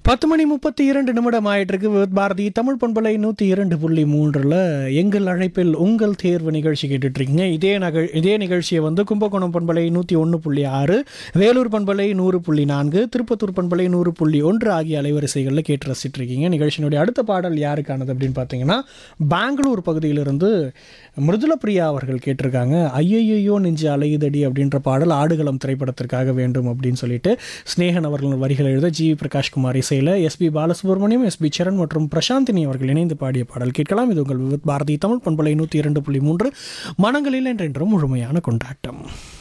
பத்து மணி முப்பத்தி இரண்டு நிமிடம் ஆயிட்டிருக்கு வித் பாரதி தமிழ் பண்பலை நூற்றி இரண்டு புள்ளி மூன்றில் எங்கள் அழைப்பில் உங்கள் தேர்வு நிகழ்ச்சி கேட்டுட்டு இருக்கீங்க இதே நகழ் இதே நிகழ்ச்சியை வந்து கும்பகோணம் பண்பலை நூற்றி ஒன்று புள்ளி ஆறு வேலூர் பண்பலை நூறு புள்ளி நான்கு திருப்பத்தூர் பண்பலை நூறு புள்ளி ஒன்று ஆகிய அலைவரிசைகளில் கேட்டு ரசிச்சிட்டு இருக்கீங்க நிகழ்ச்சியினுடைய அடுத்த பாடல் யாருக்கானது அப்படின்னு பார்த்தீங்கன்னா பெங்களூர் பகுதியிலிருந்து மிருதுல பிரியா அவர்கள் கேட்டிருக்காங்க ஐயையோ நெஞ்சு அலையுதடி அப்படின்ற பாடல் ஆடுகளம் திரைப்படத்திற்காக வேண்டும் அப்படின்னு சொல்லிட்டு ஸ்னேகன் அவர்கள் வரிகள் எழுத ஜி வி பிரகாஷ்குமார் இசையில் எஸ்பி பாலசுப்ரமணியம் எஸ்பி சரண் மற்றும் பிரசாந்தினி அவர்கள் இணைந்து பாடிய பாடல் கேட்கலாம் இது உங்கள் விவித் பாரதி தமிழ் பண்பலை நூற்றி இரண்டு புள்ளி மூன்று மனங்களில் என்றென்றும் முழுமையான கொண்டாட்டம்